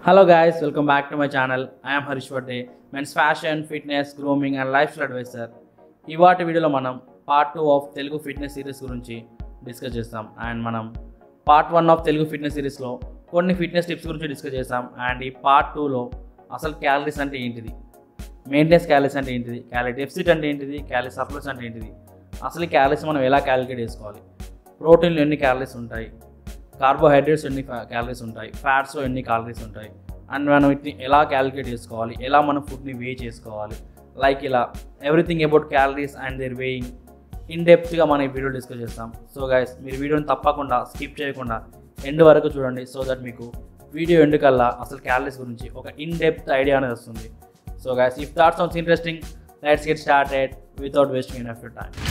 Hello guys, welcome back to my channel. I am Harish Vade, men's fashion, fitness, grooming and lifestyle advisor. ఇవాటి వీడియోలో మనం part two of Telugu fitness series గురించి discuss చేస్తాం and మనం part one of Telugu fitness సిరీస్లో కొన్ని fitness tips గురించి discuss చేస్తాం అండ్ ఈ పార్ట్ టూలో అసలు క్యాలరీస్ అంటే ఏంటిది మెయింటెనెన్స్ క్యాలరీస్ అంటే ఏంటిది క్యాలరీ డెఫిసిట్ అంటే ఏంటిది క్యాలరీ సర్ప్లస్ అంటే ఏంటిది అసలు ఈ క్యాలరీస్ మనం ఎలా క్యాలిక్యులేట్ చేసుకోవాలి ప్రోటీన్లో ఎన్ని క్యాలరీస్ ఉంటాయి కార్బోహైడ్రేట్స్ ఎన్ని క్యాలరీస్ ఉంటాయి ఫ్యాట్స్లో ఎన్ని క్యాలరీస్ ఉంటాయి అండ్ మనం వీటిని ఎలా క్యాలిక్యులేట్ చేసుకోవాలి ఎలా మనం ఫుడ్ని వే చేసుకోవాలి లైక్ ఇలా everything about calories and their weighing in డెప్త్గా మనం ఈ వీడియో డిస్కస్ చేస్తాం సో గైస్ మీరు వీడియోని తప్పకుండా స్కిప్ చేయకుండా ఎండ్ వరకు చూడండి సో దట్ మీకు వీడియో ఎండ్ కల్లా అసలు క్యాలరీస్ గురించి ఒక ఇన్ డెప్త్ ఐడియా అనేది వస్తుంది so guys if that sounds interesting let's get started without wasting enough you time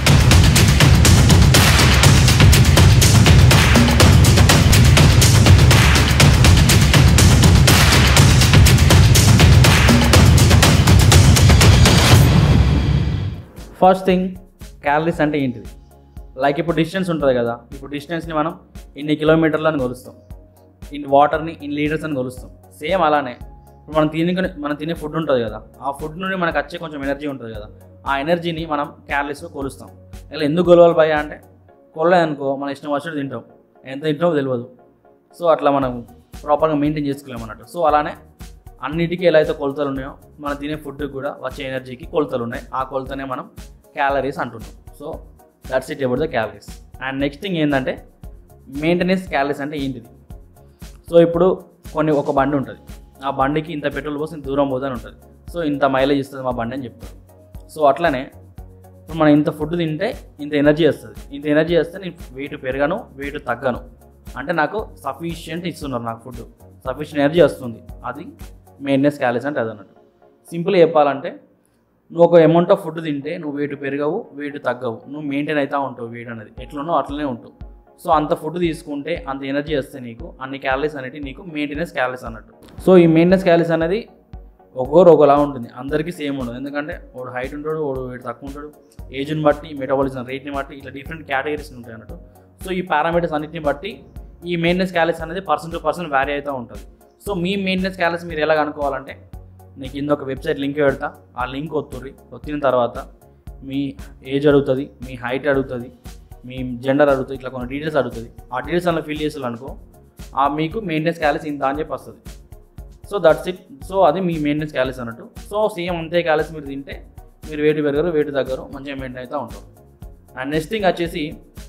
first thing calories అంటే ఏంటిది లైక్ ఇప్పుడు డిస్టెన్స్ ఉంటుంది కదా ఇప్పుడు డిస్టెన్స్ని మనం ఇన్ని కిలోమీటర్లు అని కొలుస్తాం ఇన్ వాటర్ని ఇన్ లీటర్స్ అని కొలుస్తాం సేమ్ అలానే ఇప్పుడు మనం తినే మనం తినే ఫుడ్ ఉంటుంది కదా ఆ ఫుడ్ నుండి మనకు వచ్చే కొంచెం ఎనర్జీ ఉంటుంది కదా ఆ ఎనర్జీని మనం క్యాలరీస్లో కొలుస్తాం ఇలా ఎందుకు కొలవాలి భయ అంటే కొలలేదనుకో మన ఇష్టం వచ్చినట్టు తింటాం ఎంత తింటామో తెలియదు సో అట్లా మనం ప్రాపర్గా మెయింటైన్ చేసుకోలేము అన్నట్టు సో అలానే అన్నిటికీ ఎలా అయితే కొలతలు ఉన్నాయో మనం తినే ఫుడ్కి కూడా వచ్చే ఎనర్జీకి కొలతలు ఉన్నాయి ఆ కొలతనే మనం క్యాలరీస్ అంటున్నాం so that's it about the calories and next thing ఏంటంటే మెయింటెనెన్స్ క్యాలరీస్ అంటే ఏంటిది సో ఇప్పుడు కొన్ని ఒక బండి ఉంటుంది ఆ బండికి ఇంత పెట్రోల్ పోసి ఇంత దూరం పోదని ఉంటుంది సో ఇంత మైలేజ్ ఇస్తుంది మా బండి అని చెప్తారు సో అట్లనే ఇప్పుడు మనం ఇంత ఫుడ్ తింటే ఇంత ఎనర్జీ వస్తుంది ఇంత ఎనర్జీ వస్తే నేను వెయిట్ పెరగను వెయిట్ తగ్గను అంటే నాకు సఫిషియంట్ ఇస్తున్నారు నాకు ఫుడ్ సఫిషియంట్ ఎనర్జీ వస్తుంది అది మెయింటెనెన్స్ క్యాలరీస్ అంటే అది అన్నట్టు సింపుల్ చెప్పాలంటే నువ్వు ఒక అమౌంట్ ఆఫ్ ఫుడ్ తింటే నువ్వు వెయిట్ పెరగవు వెయిట్ తగ్గవు నువ్వు మెయింటైన్ అవుతూ ఉంటావు వెయిట్ అనేది ఎట్లున్నావు అట్లనే ఉంటావు సో అంత ఫుడ్ తీసుకుంటే అంత ఎనర్జీ వస్తే నీకు అన్ని క్యాలరీస్ అనేవి నీకు మెయింటెనెన్స్ క్యాలరీస్ అన్నట్టు సో ఈ మెయింటెనెన్స్ క్యాలరీస్ అనేది ఒక్కొక్కరు ఒకలా ఉంటుంది అందరికీ సేమ్ ఉండదు ఎందుకంటే వాడు హైట్ ఉంటాడు వాడు వెయిట్ తక్కువ ఉంటాడు ఏజ్ని బట్టి మెటబాలిజం రేట్ని బట్టి ఇట్లా డిఫరెంట్ కేటగిరీస్ ఉంటాయి అన్నట్టు సో ఈ పారామీటర్స్ అన్నిటిని బట్టి ఈ మెయింటెనెన్స్ క్యాలరీస్ అనేది పర్సన్ టు పర్సన్ వ్యారీ అవుతూ ఉంటుంది సో మీ మెయింటెనెన్స్ క్యాలరీస్ మీరు ఎలా కనుక్కోవాలంటే నీకు కింద ఒక వెబ్సైట్ లింక్ పెడతా ఆ లింక్ ఒత్తుర్రి వచ్చిన తర్వాత మీ ఏజ్ అడుగుతుంది మీ హైట్ అడుగుతుంది మీ జెండర్ అడుగుతుంది ఇట్లా కొన్ని డీటెయిల్స్ అడుగుతుంది ఆ డీటెయిల్స్ అందులో ఫిల్ చేసారు అనుకో ఆ మీకు మెయింటెనెన్స్ క్యాలరీస్ ఇంత అని చెప్పి వస్తుంది సో దట్స్ ఇట్ సో అది మీ మెయింటెనెన్స్ క్యాలరీస్ అన్నట్టు సో సేమ్ అంతే క్యాలరీస్ మీరు తింటే మీరు వెయిట్ పెరగరు వెయిట్ తగ్గరు మంచిగా మెయింటైన్ అవుతూ ఉంటారు అండ్ నెక్స్ట్ థింగ్ వచ్చేసి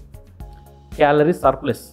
క్యాలరీస్ సర్ప్లస్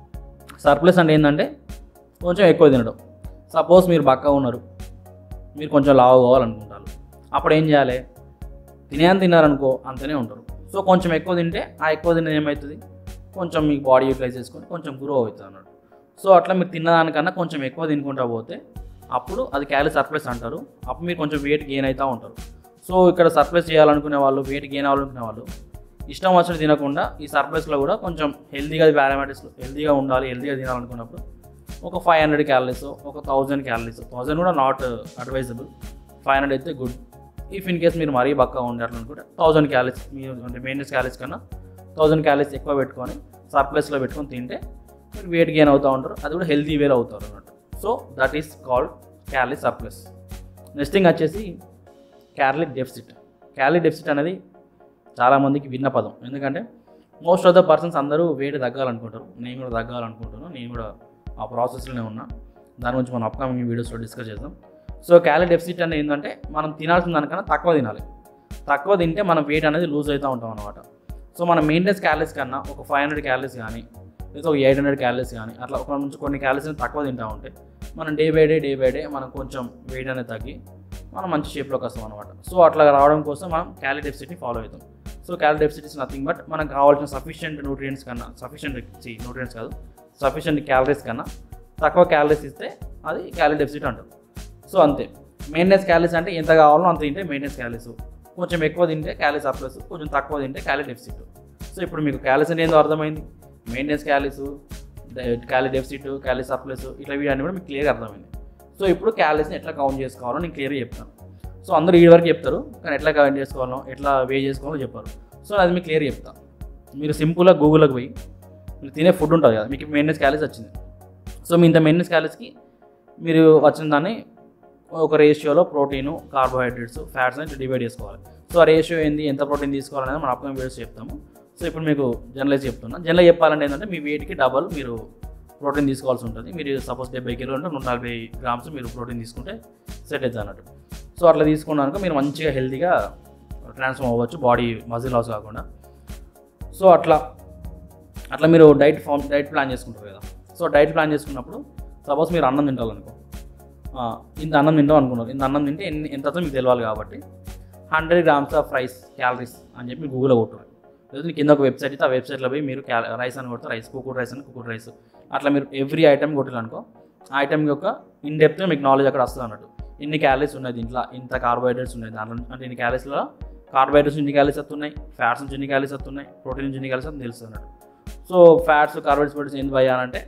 సర్ప్లస్ అంటే ఏంటంటే కొంచెం ఎక్కువ తినడం సపోజ్ మీరు బక్క ఉన్నారు మీరు కొంచెం లావు కావాలనుకుంటారు అప్పుడు ఏం చేయాలి తినేంత తిన్నారనుకో అంతనే ఉంటారు సో కొంచెం ఎక్కువ తింటే ఆ ఎక్కువ తినేది ఏమవుతుంది కొంచెం మీకు బాడీ యూటిలైజ్ చేసుకొని కొంచెం గ్రో అవుతుంది అన్నట్టు సో అట్లా మీరు తిన్నదానికన్నా కొంచెం ఎక్కువ తినుకుంటా పోతే అప్పుడు అది క్యాలరీ సర్ప్లస్ అంటారు అప్పుడు మీరు కొంచెం వెయిట్ గెయిన్ అవుతూ ఉంటారు సో ఇక్కడ సర్ప్లస్ చేయాలనుకునే వాళ్ళు వెయిట్ గెయిన్ అవ్వాలనుకునే వాళ్ళు ఇష్టం వచ్చినట్టు తినకుండా ఈ సర్ప్లస్లో కూడా కొంచెం హెల్తీగా పారామీటర్స్ హెల్తీగా ఉండాలి హెల్తీగా తినాలనుకున్నప్పుడు ఒక ఫైవ్ హండ్రెడ్ క్యాలరీస్ ఒక థౌజండ్ క్యాలరీస్ థౌజండ్ కూడా నాట్ అడ్వైజబుల్ ఫైవ్ హండ్రెడ్ అయితే గుడ్ ఇఫ్ ఇన్ కేస్ మీరు మరీ బక్క ఉండాలి అనుకుంటే థౌజండ్ క్యాలరీస్ మీరు అంటే మెయింటెనెన్స్ క్యాలరీస్ కన్నా థౌజండ్ క్యాలరీస్ ఎక్కువ పెట్టుకొని సర్ప్లస్లో పెట్టుకొని తింటే మీరు వెయిట్ గెయిన్ అవుతూ ఉంటారు అది కూడా హెల్తీ వేర్ అవుతారు అన్నట్టు so that is called calorie surplus next thing వచ్చేసి క్యాలరీ డెఫిసిట్ క్యాలరీ డెఫిసిట్ అనేది చాలామందికి విన్న పదం ఎందుకంటే మోస్ట్ ఆఫ్ ద పర్సన్స్ అందరూ వెయిట్ తగ్గాలనుకుంటారు నేను కూడా తగ్గాలనుకుంటున్నాను నేను కూడా ఆ ప్రాసెస్లోనే ఉన్నా దాని గురించి మనం అప్కమింగ్ వీడియోస్లో డిస్కస్ చేద్దాం సో క్యాలరీ డెఫిసిట్ అనేది ఏంటంటే మనం తినాల్సిన దానికన్నా తక్కువ తినాలి తక్కువ తింటే మనం వెయిట్ అనేది లూజ్ అవుతూ ఉంటాం అనమాట సో మన మెయింటెనెన్స్ క్యాలరీస్ కన్నా ఒక ఫైవ్ హండ్రెడ్ క్యాలరీస్ కానీ లేదా ఒక ఎయిట్ హండ్రెడ్ క్యాలరీస్ కానీ అట్లా ఒక నుంచి కొన్ని క్యాలరీస్ తక్కువ తింటూ ఉంటే మనం day by day day by day మనం కొంచెం వెయిట్ అనేది తగ్గి మనం మంచి షేప్లోకి వస్తాం అనమాట సో అట్లా రావడం కోసం మనం క్యాలరీ డెఫిసిట్ని ఫాలో అవుతాం so calorie deficit is nothing but మనకు కావాల్సిన సఫిషియంట్ న్యూట్రియంట్స్ కన్నా సఫిషియంట్ న్యూట్రియంట్స్ కాదు సఫిషియంట్ క్యాలరీస్ కన్నా తక్కువ క్యాలరీస్ ఇస్తే అది క్యాలరీ డెఫిసిట్ అంటారు సో అంతే మెయింటెనెన్స్ క్యాలరీస్ అంటే ఎంత కావాలో అంత తింటే మెయింటెనెన్స్ క్యాలరీస్ కొంచెం ఎక్కువ తింటే క్యాలరీ సర్ప్లస్ కొంచెం తక్కువ తింటే క్యాలరీ డెఫిసిట్ సో ఇప్పుడు మీకు క్యాలరీస్ అంటే ఏందో అర్థమైంది maintenance calories calorie deficit calorie surplus ఇట్లా వీడన్నీ కూడా మీకు క్లియర్గా అర్థమైంది సో ఇప్పుడు క్యాలరీస్ని ఎట్లా కౌంట్ చేసుకోవాలో నేను క్లియర్గా చెప్తాను సో అందరూ ఈ వరకు చెప్తారు కానీ ఎట్లా కౌంట్ చేసుకోవాలో ఎట్లా వే చేసుకోవాలో చెప్పారు సో అది మీకు క్లియర్గా చెప్తాను మీరు సింపుల్గా గూగుల్కి పోయి మీరు తినే ఫుడ్ ఉంటుంది కదా మీకు మెయింటెనెన్స్ క్యాలరీస్ వచ్చింది సో మీ ఇంత మెయింటెనెన్స్ క్యాలరీస్కి మీరు వచ్చిన దాన్ని ఒక రేషియోలో ప్రోటీన్ కార్బోహైడ్రేట్స్ ఫ్యాట్స్ అని డివైడ్ చేసుకోవాలి సో ఆ రేషియో ఏంది ఎంత ప్రోటీన్ తీసుకోవాలనేది మనం అప్కమింగ్ వీడియోస్ చెప్తాము సో ఇప్పుడు మీకు జనరలైజ్ చెప్తున్నా జనరల్ చెప్పాలంటే ఏంటంటే మీ వెయిట్కి డబల్ మీరు ప్రోటీన్ తీసుకోవాల్సి ఉంటుంది మీరు సపోజ్ డెబ్బై కిలో అంటే నూట నలభై గ్రామ్స్ మీరు ప్రోటీన్ తీసుకుంటే సెట్ అవుతుంది అన్నట్టు సో అట్లా తీసుకున్నాక మీరు మంచిగా హెల్తీగా ట్రాన్స్ఫార్మ్ అవ్వచ్చు బాడీ మజిల్ లాస్ కాకుండా సో అట్లా అట్లా మీరు డైట్ ఫామ్ డైట్ ప్లాన్ చేసుకుంటారు కదా సో డైట్ ప్లాన్ చేసుకున్నప్పుడు సపోజ్ మీరు అన్నం తింటారనుకో ఆ, ఇంత అన్నం తింటాం అనుకున్నారు ఇంత అన్నం తింటే ఎన్ని ఎంత మీకు తెలియాలి కాబట్టి hundred grams of rice calories అని చెప్పి గూగుల్లో కొట్టారు లేదా కింద ఒక వెబ్సైట్ అయితే ఆ వెబ్సైట్లో పోయి మీరు క్యాల రైస్ అని కొడితే రైస్ కుకుడ్ రైస్ అని కుకుడ్ రైస్ అట్లా మీరు ఎవ్రీ ఐటమ్ కొట్టాలనుకో ఆ ఐటమ్ యొక్క ఇన్ డెప్త్గా మీకు నాలెడ్జ్ అక్కడ వస్తుంది అన్నట్టు ఇన్ని క్యాలరీస్ ఉన్నాయి దీంట్లో ఇంత కార్బోహైడ్రేట్స్ ఉన్నాయి దాంట్లో అంటే ఇన్ని క్యాలరీస్లో కార్బోహైడ్రేట్స్ ఇన్ని క్యాలరీస్ వస్తున్నాయి ఫ్యాట్స్ నుంచి ఇన్ని క్యాలరీస్ వస్తున్నాయి ప్రోటీన్ నుంచి ఇన్ని క్యాలరీస్ అని తెలుస్తుంది అన్నట్టు సో ఫ్యాట్స్ కార్బోహైడ్రేట్స్ ప్రోటీన్స్ ఏంది భయ్యా అంటే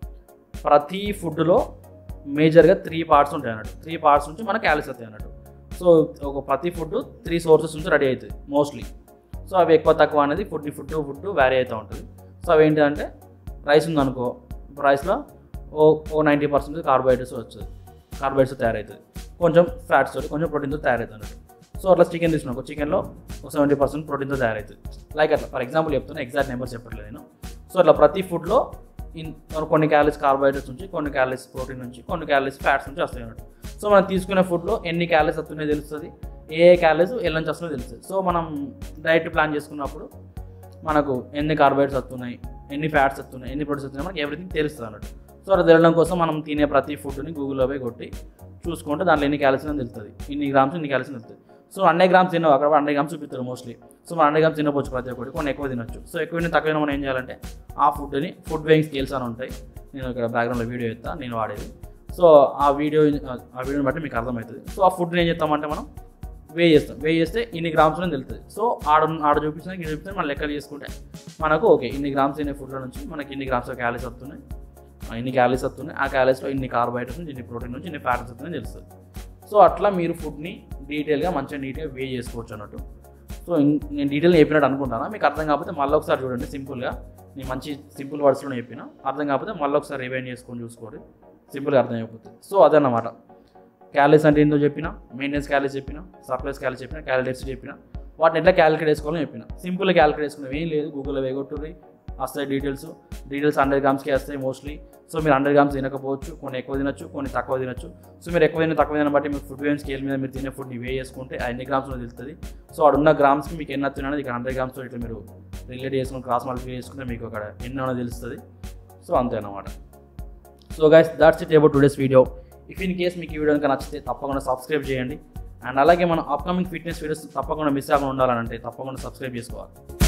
ప్రతి ఫుడ్లో మేజర్గా త్రీ పార్ట్స్ ఉంటాయి అన్నట్టు త్రీ పార్ట్స్ నుంచి మనకు క్యాలరీస్ వస్తాయి అన్నట్టు సో ఒక ప్రతి ఫుడ్ త్రీ సోర్సెస్ నుంచి రెడీ అవుతుంది మోస్ట్లీ సో అవి ఎక్కువ తక్కువ అనేది ఫుడ్ ఫుడ్ ఫుడ్ వ్యారీ అవుతూ ఉంటుంది సో అవి ఏంటంటే రైస్ ఉందనుకో రైస్లో ఓ ఓ నైంటీ పర్సెంట్ కార్బోహైడ్రేట్స్ వస్తుంది కార్బోహైడ్రేట్స్ తయారవుతుంది కొంచెం ఫ్యాట్స్ తోటి కొంచెం ప్రోటీన్తో తయారవుతుంది అన్నట్టు సో అట్లా చికెన్ తీసుకున్నాం చికెన్లో ఒక సెవెంటీ పర్సెంట్ ప్రోటీన్తో తయారవుతుంది లైక్ అట్లా ఫర్ ఎగ్జాంపుల్ చెప్తున్నా ఎగ్జాక్ట్ నెంబర్స్ చెప్పట్లేదు నేను సో అట్లా ప్రతి ఫుడ్లో ఇన్ కొన్ని క్యాలరీస్ కార్బోహైడ్రేట్స్ నుంచి కొన్ని క్యాలరీస్ ప్రోటీన్ నుంచి కొన్ని క్యాలరీస్ ఫ్యాట్స్ నుంచి వస్తాయి అన్నట్టు సో మనం తీసుకునే ఫుడ్లో ఎన్ని క్యాలరీస్ వస్తున్నాయో తెలుస్తుంది ఏ ఏ క్యాలరీస్ ఎల్ల నుంచి వస్తున్నాయో తెలుస్తుంది సో మనం డైట్ ప్లాన్ చేసుకున్నప్పుడు మనకు ఎన్ని కార్బోహైడ్రేట్స్ వస్తున్నాయి ఎన్ని ఫ్యాట్స్ వస్తున్నాయి ఎన్ని ప్రోటీన్స్ వస్తున్నాయి మనకి ఎవ్రీథింగ్ తెలుస్తుంది అన్నట్టు సో అది తెలియడం కోసం మనం తినే ప్రతి ఫుడ్ని గూగుల్లో పోయి కొట్టి చూసుకుంటే దాంట్లో ఎన్ని క్యాలరీస్ అని తెలుస్తుంది ఇన్ని గ్రామ్స్ ఇన్ని క్యాలరీస్ అని తెలుస్తుంది సో హండ్రెడ్ గ్రామ్స్ తినవు అక్కడ హండ్రెడ్ గ్రామ్స్ చూపిస్తారు మోస్ట్లీ సో మనం హండ్రెడ్ గ్రామ్స్ తినవచ్చు ప్రతి ఒక్కటి కొన్ని ఎక్కువ తినొచ్చు సో ఎక్కువ తిన్న తక్కువ మనం ఏం చేయాలంటే ఆ ఫుడ్ని ఫుడ్ వేయింగ్ స్కేల్స్ అని ఉంటాయి నేను ఇక్కడ బ్యాక్గ్రౌండ్లో వీడియో ఇస్తా నేను వాడేది సో ఆ వీడియో ఆ వీడియోని బట్టి మీకు అర్థమవుతుంది సో ఆ ఫుడ్ని ఏం చేస్తామంటే మనం వే చేస్తాం వే చేస్తే ఇన్ని గ్రామ్స్ అని తెలుస్తుంది సో ఆడ ఆడ చూపించిన ఇక్కడ చూపిస్తే మనం లెక్కలు చేసుకుంటే మనకు ఓకే ఇన్ని గ్రామ్స్ తినే ఫుడ్ల నుంచి మనకి ఇన్ని గ్రామ్స్ క్యాలరీస్ వస్తున్నాయి ఆ ఇన్ని క్యాలరీస్ వస్తున్నాయి ఆ క్యాలరీస్లో ఇన్ని కార్బోహైడ్రేట్స్ నుంచి ఇన్ని ప్రోటీన్ నుంచి ఇన్ని ఫ్యాట్స్ వస్తున్నాయని తెలుస్తుంది సో అట్లా మీరు ఫుడ్ని డీటెయిల్గా మంచిగా నీట్గా వే చేసుకోవచ్చు అన్నట్టు సో ఇన్- నేను డీటెయిల్గా చెప్పినట్టు అనుకుంటాను మీకు అర్థం కాకపోతే మళ్ళీ ఒకసారి చూడండి సింపుల్గా నేను మంచి సింపుల్ వర్డ్స్లో చెప్పిన అర్థం కాకపోతే మళ్ళీ ఒకసారి రివైండ్ చేసుకొని చూసుకోండి సింపుల్గా అర్థం అయిపోతుంది సో అదన్నమాట క్యాలరీస్ అంటే ఏందో చెప్పిన మెయింటెనెన్స్ క్యాలరీస్ చెప్పిన సప్లైస్ క్యాలరీస్ చెప్పిన క్యాలరీస్ చెప్పిన వాటిని ఎట్లా క్యాలిక్యులేట్ చేసుకోవాలని చెప్పిన సింపుల్గా క్యాలిక్యులేట్ చేసుకునేవి ఏం లేదు గూగుల్లో వేగొట్టుర్రి వస్తాయి డీటెయిల్స్ డీటెయిల్స్ హండ్రెడ్ గ్రామ్స్కి వస్తాయి మోస్ట్లీ సో మీరు హండ్రెడ్ గ్రామ్స్ తినకపోవచ్చు కొన్ని ఎక్కువ తినచ్చు కొన్ని తక్కువ తినచ్చు సో మీరు ఎక్కువ తిన తక్కువ తిన బట్టి మీరు ఫుడ్ వేమ్ స్కేల్ మీద మీరు తినే ఫుడ్ని వే చేసుకుంటే ఆ ఎన్ని గ్రామ్స్లో తెలుస్తుంది సో అక్కడ ఉన్న గ్రామ్స్కి మీకు ఎన్ని తినది ఇక్కడ హండ్రెడ్ గ్రామ్స్ ఇట్లా మీరు రిలేట్ చేసుకుని క్రాస్ మల్టిప్లై చేసుకుంటే మీకు అక్కడ ఎన్ని ఉన్నదో తెలుస్తుంది సో అంతే అన్నమాట so guys that's it about today's video if in case మీకు ఈ వీడియో కనుక నచ్చితే తప్పకుండా సబ్స్క్రైబ్ చేయండి అండ్ అలాగే మన అప్కమింగ్ ఫిట్నెస్ వీడియోస్ తప్పకుండా మిస్ అవ్వకుండా ఉండాలంటే తప్పకుండా సబ్స్క్రైబ్ చేసుకోవాలి